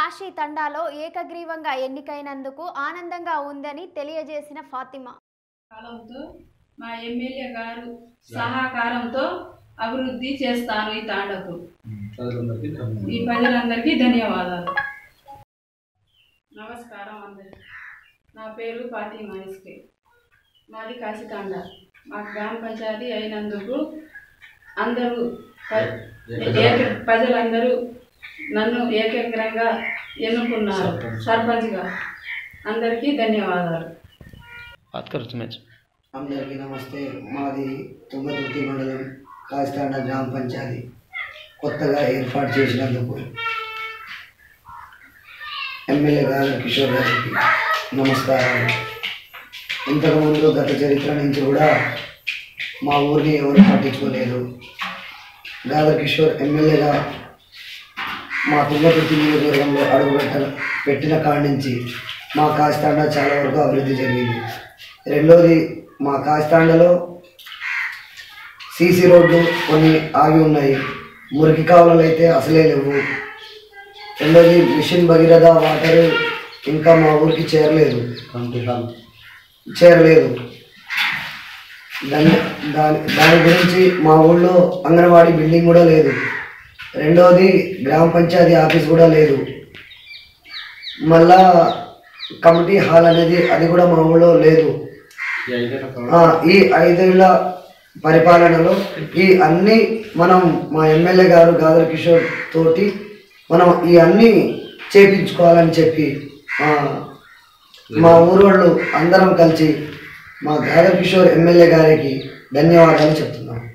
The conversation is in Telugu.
కాశీ తండాలో ఏకగ్రీవంగా ఎన్నికైనందుకు ఆనందంగా ఉందని తెలియజేసిన ఫాతిమా కాలంతో మా ఎమ్మెల్యే గారు సహకారంతో అభివృద్ధి చేస్తాను ఈ తాండకు ప్రజలందరికీ ధన్యవాదాలు. ఈ ప్రజలందరికీ ధన్యవాదాలు నమస్కారం అందరికి నా పేరు ఫాతిమా ఎస్కే మాది కాశీతాండ మా గ్రామ పంచాయతీ అయినందుకు అందరూ ప- ఏక ప్రజలందరూ నన్ను ఏకగ్రంగా ఎన్నుకున్నారు సర్పంచ్గా అందరికీ ధన్యవాదాలు बात करो तुम्हें అందరికీ నమస్తే మాది తుంగతుర్తి మండలం కాస్తాండ గ్రామ పంచాయతీ కొత్తగా ఏర్పాటు చేసినందుకు ఎమ్మెల్యే గారు కిషోర్ గారికి నమస్కారాలు ఇంతకుముందు గత చరిత్ర నుంచి కూడా మా ఊరిని ఎవరు పట్టించుకోలేదు గాదర్ కిషోర్ ఎమ్మెల్యేగా మా తుంగతుర్తి నియోజకవర్గంలో అడుగు పెట్ట పెట్టిన కాడి నుంచి మా కాస్తాండ చాలా వరకు అభివృద్ధి జరిగింది రెండోది మా కాస్తాండలో సీసీ రోడ్లు కొన్ని ఆగి ఉన్నాయి మురికి కాలువలు అయితే అసలే లేవు రెండోది మిషన్ భగీరథ వాటర్ ఇంకా మా ఊరికి చేరలేదు కమిటీ హాల్ చేరలేదు దాని దాని దాని గురించి మా ఊళ్ళో అంగన్వాడీ బిల్డింగ్ కూడా లేదు రెండవది గ్రామ పంచాయతీ ఆఫీస్ కూడా లేదు మళ్ళా కమిటీ హాల్ అనేది అది కూడా మా ఊళ్ళో లేదు ఈ ఐదేళ్ల ఆ, ఈ ఐదేళ్ల పరిపాలనలో ఈ అన్ని మనం మా ఎమ్మెల్యే గారు గాదర్ కిషోర్ తోటి మనం ఈ అన్ని చేపించుకోవాలని చెప్పి ఆ, మా ఊరు వాళ్ళు అందరం కలిసి మా గాదర్ కిషోర్ ఎమ్మెల్యే గారికి ధన్యవాదాలు చెప్తున్నాం